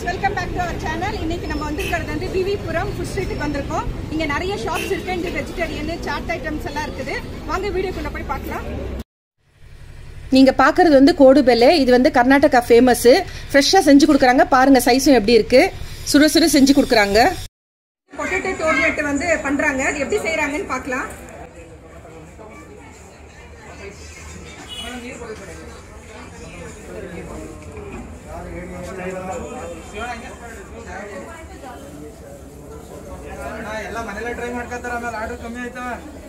friends welcome back to our channel இன்னைக்கு நம்ம வந்திருக்கிறது வந்து விவிபுரம் ஃபுட் ஸ்ட்ரீட்டுக்கு வந்திருக்கோம் இங்க நிறைய ஷாப்ஸ் இருக்கு இந்த வெஜிடேரியன் சாட் ஐட்டம்ஸ் எல்லாம் இருக்குது வாங்க வீடியோக்குள்ள போய் பார்க்கலாம் நீங்க பாக்குறது வந்து கோடுபெல்லே இது வந்து கர்நாடகா ஃபேமஸ் ஃப்ரெஷ்ஷா செஞ்சு கொடுக்குறாங்க பாருங்க சைஸும் எப்படி இருக்கு சுட சுட செஞ்சு கொடுக்குறாங்க பொட்டேட்டோ டோர்னட் வந்து பண்றாங்க அது எப்படி செய்யறாங்கன்னு பார்க்கலாம் ಎಲ್ಲ ಮನೇಲೆ ಟ್ರೈ ಮಾಡ್ಕೊತಾರ ಆಮೇಲೆ ಆರ್ಡರ್ ಕಮ್ಮಿ ಆಯ್ತವ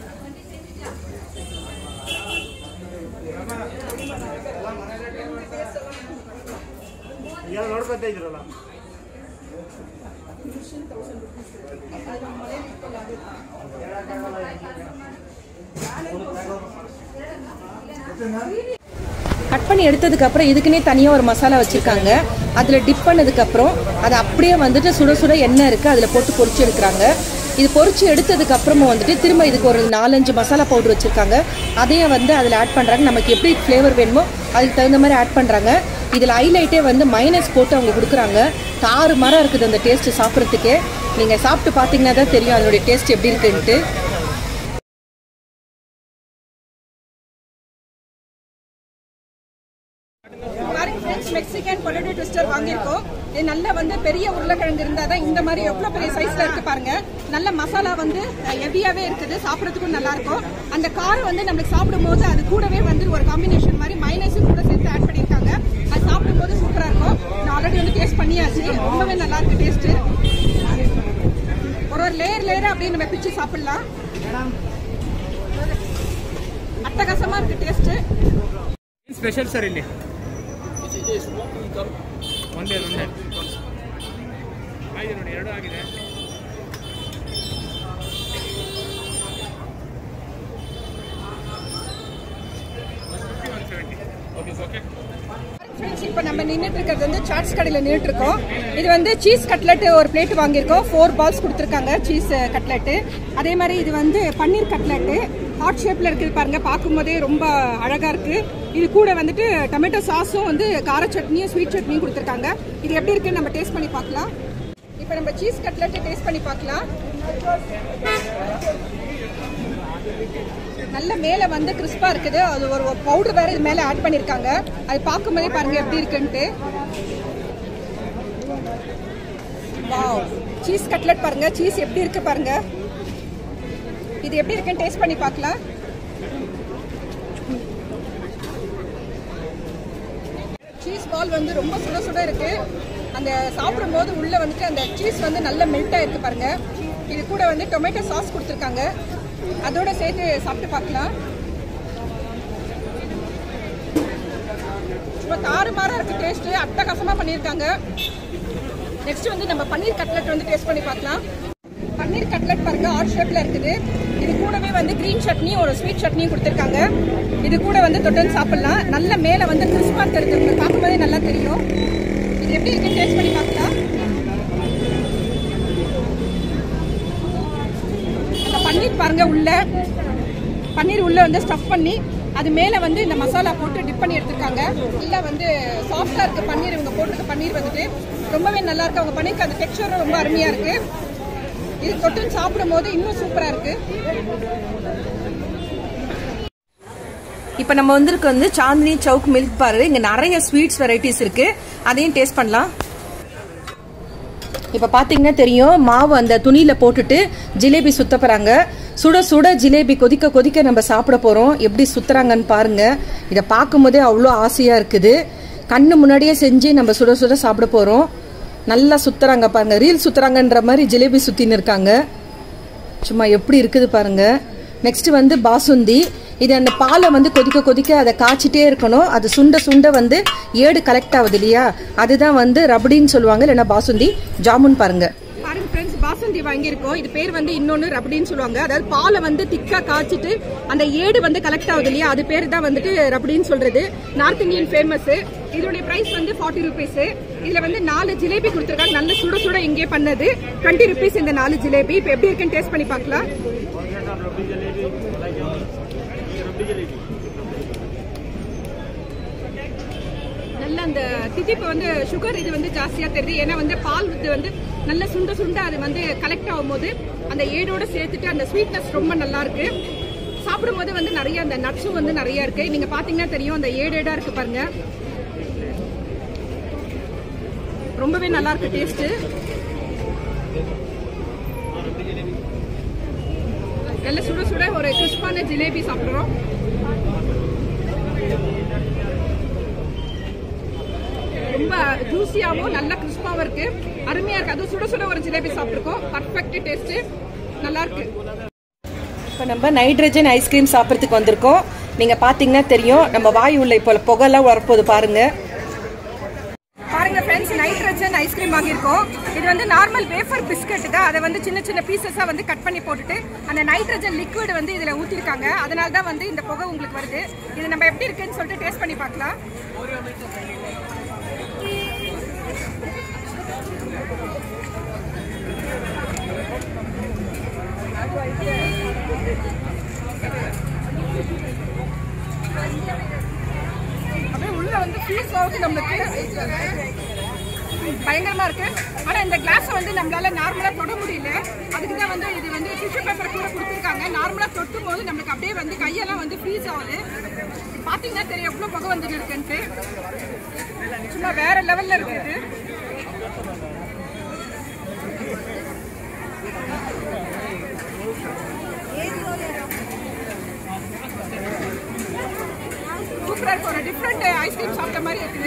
ಎಲ್ಲ ನೋಡ್ಕೊತಾ ಇದ್ರಲ್ಲ கட் பண்ணி எடுத்ததுக்கு அப்புறம் இதுக்குன்னே தனியா ஒரு மசாலா வச்சிருக்காங்க அதுல டிப் பண்ணதுக்கு அப்புறம் அதை அப்படியே வந்துட்டு சுட சுட எண்ணெய் இருக்கு அதுல போட்டு பொரிச்சு எடுக்கிறாங்க இது பொரிச்சு எடுத்ததுக்கு அப்புறமா வந்துட்டு திரும்ப இதுக்கு ஒரு நாலஞ்சு மசாலா பவுடர் வச்சிருக்காங்க அதையும் வந்து அதில் ஆட் பண்றாங்க நமக்கு எப்படி ஃப்ளேவர் வேணுமோ அதுக்கு தகுந்த மாதிரி ஆட் பண்றாங்க இதில் ஹைலைட்டே வந்து மைனஸ் போட்டு அவங்க கொடுக்குறாங்க தாறு மரம் இருக்குது அந்த டேஸ்ட் சாப்பிட்றதுக்கே நீங்க சாப்பிட்டு பார்த்தீங்கன்னா தான் தெரியும் அதனுடைய டேஸ்ட் எப்படி இருக்குன்ட்டு பாருங்க ஃப்ரெண்ட்ஸ் மெக்சிகன் பொட்டேட்டோ ட்விஸ்டர் வாங்கியிருக்கோம் இது நல்ல வந்து பெரிய உருளைக்கிழங்கு இருந்தால் தான் இந்த மாதிரி எவ்வளோ பெரிய சைஸ்ல இருக்கு பாருங்க நல்ல மசாலா வந்து ஹெவியாவே இருக்குது சாப்பிட்றதுக்கும் நல்லா இருக்கும் அந்த காரம் வந்து நம்மளுக்கு சாப்பிடும்போது அது கூடவே வந்து ஒரு காம்பினேஷன் மாதிரி மைனஸும் கூட சேர்த்து ஆட் பண்ணியிருக்காங்க அது சாப்பிடும்போது சூப்பராக இருக்கும் நான் ஆல்ரெடி வந்து டேஸ்ட் பண்ணியாச்சு ரொம்பவே நல்லா இருக்கு டேஸ்ட் ஒரு ஒரு லேயர் லேயர் அப்படியே நம்ம பிச்சு சாப்பிடலாம் அட்டகாசமா இருக்கு டேஸ்ட் ಸ್ಪೆಷಲ್ ಸರ್ ಇಲ್ಲಿ ಒಂದೇ ಒಂದೇ ಆಗಿದೆ ನೋಡಿ ಎರಡು ಆಗಿದೆ ಓಕೆ ಓಕೆ ஃப்ரெண்ட்ஸ் இப்போ நம்ம நின்றுட்டு இருக்கிறது வந்து சாட்ஸ் கடையில் நின்றுட்டு இருக்கோம் இது வந்து சீஸ் கட்லெட் ஒரு பிளேட் வாங்கியிருக்கோம் ஃபோர் பால்ஸ் கொடுத்துருக்காங்க சீஸ் கட்லெட்டு அதே மாதிரி இது வந்து பன்னீர் கட்லெட்டு ஹாட் ஷேப்பில் இருக்குது பாருங்க பார்க்கும்போதே ரொம்ப அழகாக இருக்கு இது கூட வந்துட்டு டொமேட்டோ சாஸும் வந்து கார சட்னியும் ஸ்வீட் சட்னியும் கொடுத்துருக்காங்க இது எப்படி இருக்குன்னு நம்ம டேஸ்ட் பண்ணி பார்க்கலாம் இப்போ நம்ம சீஸ் கட்லெட்டு டேஸ்ட் பண்ணி பார்க்கலாம் நல்ல மேல வந்து கிறிஸ்பா இருக்குது அது ஒரு பவுடர் வேற இது மேல ஆட் பண்ணிருக்காங்க அது பார்க்கும்போதே பாருங்க எப்படி இருக்குன்ட்டு வாவ் சீஸ் கட்லெட் பாருங்க சீஸ் எப்படி இருக்கு பாருங்க இது எப்படி இருக்குன்னு டேஸ்ட் பண்ணி பார்க்கலாம் சீஸ் பால் வந்து ரொம்ப சுட சுட இருக்கு அந்த சாப்பிடும்போது உள்ள வந்துட்டு அந்த சீஸ் வந்து நல்ல மெல்ட் ஆயிருக்கு பாருங்க இது கூட வந்து டொமேட்டோ சாஸ் கொடுத்துருக்காங்க அதோட சேர்த்து சாப்பிட்டு பார்க்கலாம் சும்மா தாறுமாறா இருக்கு டேஸ்ட் அட்டகாசமா பண்ணியிருக்காங்க நெக்ஸ்ட் வந்து நம்ம பன்னீர் கட்லெட் வந்து டேஸ்ட் பண்ணி பார்க்கலாம் பன்னீர் கட்லெட் பாருங்க ஆட் ஷேப்ல இருக்குது இது கூடவே வந்து கிரீன் சட்னி ஒரு ஸ்வீட் சட்னியும் கொடுத்துருக்காங்க இது கூட வந்து தொட்டு சாப்பிடலாம் நல்ல மேல வந்து கிறிஸ்பா தெரிஞ்சு பார்க்கும்போதே நல்லா தெரியும் இது எப்படி இருக்கு டேஸ்ட் பண்ணி பார்க்கலாம் அந்த பன்னீர் பாருங்க உள்ள பன்னீர் உள்ள வந்து ஸ்டஃப் பண்ணி அது மேல வந்து இந்த மசாலா போட்டு டிப் பண்ணி எடுத்திருக்காங்க இல்ல வந்து சாஃப்டா இருக்கு பன்னீர் இவங்க போட்டிருக்க பன்னீர் வந்துட்டு ரொம்பவே நல்லா இருக்கு அவங்க பண்ணிருக்க அந்த டெக்ஸ்சரும் ரொம்ப அருமையா இருக்கு இது தொட்டு சாப்பிடும் போது இன்னும் சூப்பரா இருக்கு இப்போ நம்ம வந்திருக்க வந்து சாந்தினி சவுக் மில்க் பார் இங்க நிறைய ஸ்வீட்ஸ் வெரைட்டிஸ் இருக்கு அதையும் டேஸ்ட் பண்ணலாம் இப்போ பார்த்தீங்கன்னா தெரியும் மாவு அந்த துணியில் போட்டுட்டு ஜிலேபி சுத்த போகிறாங்க சுட சுட ஜிலேபி கொதிக்க கொதிக்க நம்ம சாப்பிட போகிறோம் எப்படி சுத்துறாங்கன்னு பாருங்க இதை பார்க்கும்போதே அவ்வளோ ஆசையாக இருக்குது கண்ணு முன்னாடியே செஞ்சு நம்ம சுட சுட சாப்பிட போகிறோம் நல்லா சுத்துறாங்க பாருங்க ரீல் சுத்துறாங்கன்ற மாதிரி ஜிலேபி சுத்தின்னு இருக்காங்க சும்மா எப்படி இருக்குது பாருங்க நெக்ஸ்ட் வந்து பாசுந்தி இது அந்த பாலை வந்து கொதிக்க கொதிக்க அதை காய்ச்சிட்டே இருக்கணும் அது சுண்ட சுண்ட வந்து ஏடு கலெக்ட் ஆகுது இல்லையா அதுதான் வந்து ரபடின்னு சொல்லுவாங்க இல்லைன்னா பாசுந்தி ஜாமுன் பாருங்க பாருங்க ஃப்ரெண்ட்ஸ் பாசந்தி வாங்கியிருக்கோம் இது பேர் வந்து இன்னொன்னு ரபடின்னு சொல்லுவாங்க அதாவது பாலை வந்து திக்கா காய்ச்சிட்டு அந்த ஏடு வந்து கலெக்ட் ஆகுது இல்லையா அது பேர் தான் வந்துட்டு ரபடின்னு சொல்றது நார்த் இந்தியன் ஃபேமஸ் இதோடைய பிரைஸ் வந்து ஃபார்ட்டி ருபீஸ் இதுல வந்து நாலு ஜிலேபி கொடுத்துருக்காங்க நல்ல சுட சுட இங்கே பண்ணது டுவெண்ட்டி ருபீஸ் இந்த நாலு ஜிலேபி இப்போ எப்படி இருக்குன்னு டேஸ்ட் பண்ணி பார்க்கலாம் நல்ல பாத்தீங்கன்னா அந்த திதிப்பு வந்து சுகர் இது வந்து ஜாஸ்தியா தெரியுது ஏன்னா வந்து பால் இது வந்து நல்ல சுண்ட சுண்ட அது வந்து கலெக்ட் ஆகும்போது அந்த ஏடோட சேர்த்துட்டு அந்த ஸ்வீட்னஸ் ரொம்ப நல்லா இருக்கு சாப்பிடும்போது வந்து நிறைய அந்த நட்ஸும் வந்து நிறைய இருக்கு நீங்க பாத்தீங்கன்னா தெரியும் அந்த ஏடேடா இருக்கு பாருங்க ரொம்பவே நல்லா இருக்கு டேஸ்ட் நல்ல சுட சுட ஒரு கிறிஸ்பான ஜிலேபி சாப்பிடுறோம் ரொம்ப ஜூசியாவும் நல்ல கிறிஸ்பாவும் இருக்கு அருமையா இருக்கு அதுவும் சுட சுட ஒரு ஜிலேபி சாப்பிட்டுருக்கோம் பர்ஃபெக்ட் டேஸ்ட் நல்லா இருக்கு இப்போ நம்ம நைட்ரஜன் ஐஸ்கிரீம் சாப்பிட்றதுக்கு வந்திருக்கோம் நீங்கள் பார்த்தீங்கன்னா தெரியும் நம்ம வாய் உள்ள இப்போ புகைலாம் வரப்போகுது பாருங்க பாருங்க ஃப்ரெண்ட்ஸ் நைட்ரஜன் ஐஸ்கிரீம் வாங்கியிருக்கோம் இது வந்து நார்மல் வேஃபர் பிஸ்கட் தான் அதை வந்து சின்ன சின்ன பீசஸாக வந்து கட் பண்ணி போட்டுட்டு அந்த நைட்ரஜன் லிக்விட் வந்து இதில் ஊற்றிருக்காங்க அதனால தான் வந்து இந்த புகை உங்களுக்கு வருது இது நம்ம எப்படி இருக்குன்னு சொல்லிட்டு டேஸ்ட் பண்ணி பார்க்கலாம் அப்படியே உள்ள வந்து ஃபீஸ் ஆகுது நம்மளுக்கு பயங்கரமா இருக்கு ஆனா இந்த கிளாஸ் வந்து நம்மளால நார்மலா தொட முடியல அதுக்கு தான் வந்து இது வந்து டிஷ்யூ பேப்பர் கூட கொடுத்துருக்காங்க நார்மலா தொட்டும் போது நம்மளுக்கு அப்படியே வந்து கையெல்லாம் வந்து ஃப்ரீஸ் ஆகுது பாத்தீங்கன்னா தெரியும் எவ்வளவு புகை வந்துட்டு இருக்குன்ட்டு சும்மா வேற லெவல்ல இருக்கு இது சூப்பரா இருக்கு ஒரு டிஃப்ரெண்ட் ஐஸ்கிரீம் சாப்பிட்ட மாதிரி இருக்குது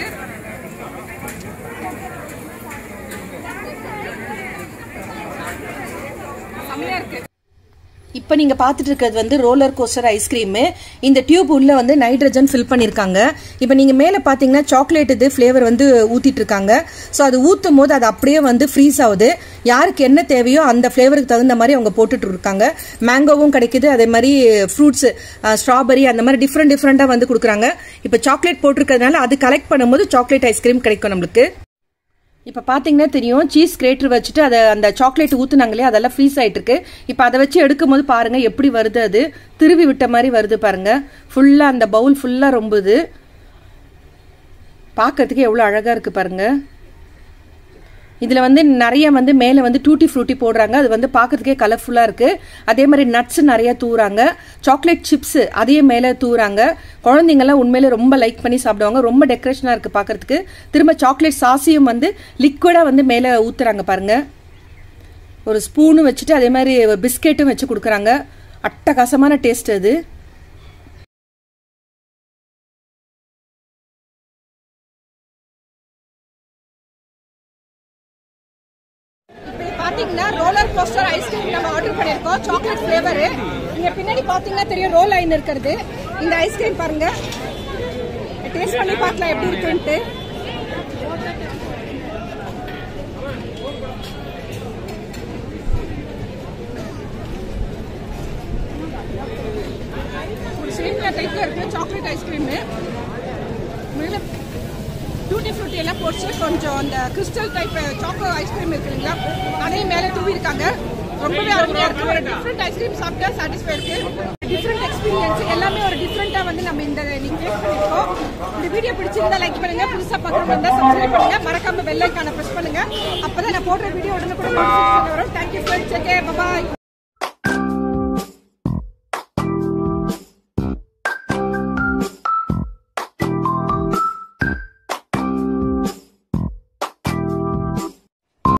செம்மையா இருக்கு இப்போ நீங்கள் பார்த்துட்டு இருக்கிறது வந்து ரோலர் கோஸ்டர் ஐஸ்கிரீமு இந்த டியூப் உள்ள வந்து நைட்ரஜன் ஃபில் பண்ணியிருக்காங்க இப்போ நீங்கள் மேலே பார்த்தீங்கன்னா சாக்லேட் இது ஃப்ளேவர் வந்து ஊற்றிட்டு இருக்காங்க ஸோ அது ஊற்றும் போது அது அப்படியே வந்து ஃப்ரீஸ் ஆகுது யாருக்கு என்ன தேவையோ அந்த ஃப்ளேவருக்கு தகுந்த மாதிரி அவங்க போட்டுட்டு இருக்காங்க மேங்கோவும் கிடைக்குது அதே மாதிரி ஃப்ரூட்ஸ் ஸ்ட்ராபெரி அந்த மாதிரி டிஃப்ரெண்ட் டிஃப்ரெண்ட்டாக வந்து கொடுக்குறாங்க இப்போ சாக்லேட் போட்டிருக்கிறதுனால அது கலெக்ட் பண்ணும்போது சாக்லேட் ஐஸ்கிரீம் கிடைக்கும் நம்மளுக்கு இப்போ பார்த்தீங்கன்னா தெரியும் சீஸ் கிரேட்டர் வச்சுட்டு அதை அந்த சாக்லேட் ஊற்றுனாங்களே அதெல்லாம் ஃப்ரீஸ் ஆயிட்டு இருக்கு இப்போ அதை வச்சு எடுக்கும் போது பாருங்க எப்படி வருது அது திருவி விட்ட மாதிரி வருது பாருங்க ஃபுல்லாக அந்த பவுல் ஃபுல்லாக ரொம்புது பார்க்கறதுக்கு எவ்வளோ அழகாக இருக்கு பாருங்க இதில் வந்து நிறைய வந்து மேலே வந்து டூட்டி ஃப்ரூட்டி போடுறாங்க அது வந்து பார்க்கறதுக்கே கலர்ஃபுல்லாக இருக்குது அதே மாதிரி நட்ஸ் நிறைய தூறாங்க சாக்லேட் சிப்ஸ் அதையும் மேலே தூறாங்க குழந்தைங்கள்லாம் உண்மையிலே ரொம்ப லைக் பண்ணி சாப்பிடுவாங்க ரொம்ப டெக்கரேஷனாக இருக்குது பார்க்கறதுக்கு திரும்ப சாக்லேட் சாஸையும் வந்து லிக்விடாக வந்து மேலே ஊற்றுறாங்க பாருங்க ஒரு ஸ்பூனும் வச்சுட்டு அதே மாதிரி பிஸ்கெட்டும் வச்சு கொடுக்குறாங்க அட்டகாசமான டேஸ்ட் அது இப்போ பாத்தீங்கன்னா ரோலர் கோஸ்டர் ஐஸ்கிரீம் நம்ம ஆர்டர் பண்ணியிருக்கோம் சாக்லேட் ஃப்ளேவர் நீங்க பின்னாடி பாத்தீங்கன்னா தெரியும் ரோல் லைன் இருக்கிறது இந்த ஐஸ்கிரீம் பாருங்க டேஸ்ட் பண்ணி பார்க்கலாம் எப்படி இருக்குன்ட்டு ஒரு சேமியா டைப்ல இருக்கு சாக்லேட் ஐஸ்கிரீம் டூட்டி ஃப்ரூட்டி எல்லாம் போட்டு கொஞ்சம் அந்த கிறிஸ்டல் டைப் சாக்கோ ஐஸ்கிரீம் இருக்கு இல்லைங்களா அதையும் மேலே தூவி இருக்காங்க ரொம்பவே அருமையா இருக்கு ஒரு டிஃப்ரெண்ட் ஐஸ்கிரீம் சாப்பிட்டா சாட்டிஸ்ஃபை இருக்கு டிஃப்ரெண்ட் எக்ஸ்பீரியன்ஸ் எல்லாமே ஒரு டிஃப்ரெண்டா வந்து நம்ம இந்த நீங்க டேஸ்ட் பண்ணிருக்கோம் இந்த வீடியோ பிடிச்சிருந்தா லைக் பண்ணுங்க புதுசா பார்க்கறவங்க இருந்தா சப்ஸ்கிரைப் பண்ணுங்க மறக்காம பெல் ஐக்கான பிரஸ் பண்ணுங்க அப்பதான் நான் போடுற வீடியோ உடனே கூட வரும் தேங்க்யூ ஃப்ரெண்ட்ஸ் ஓகே பாய்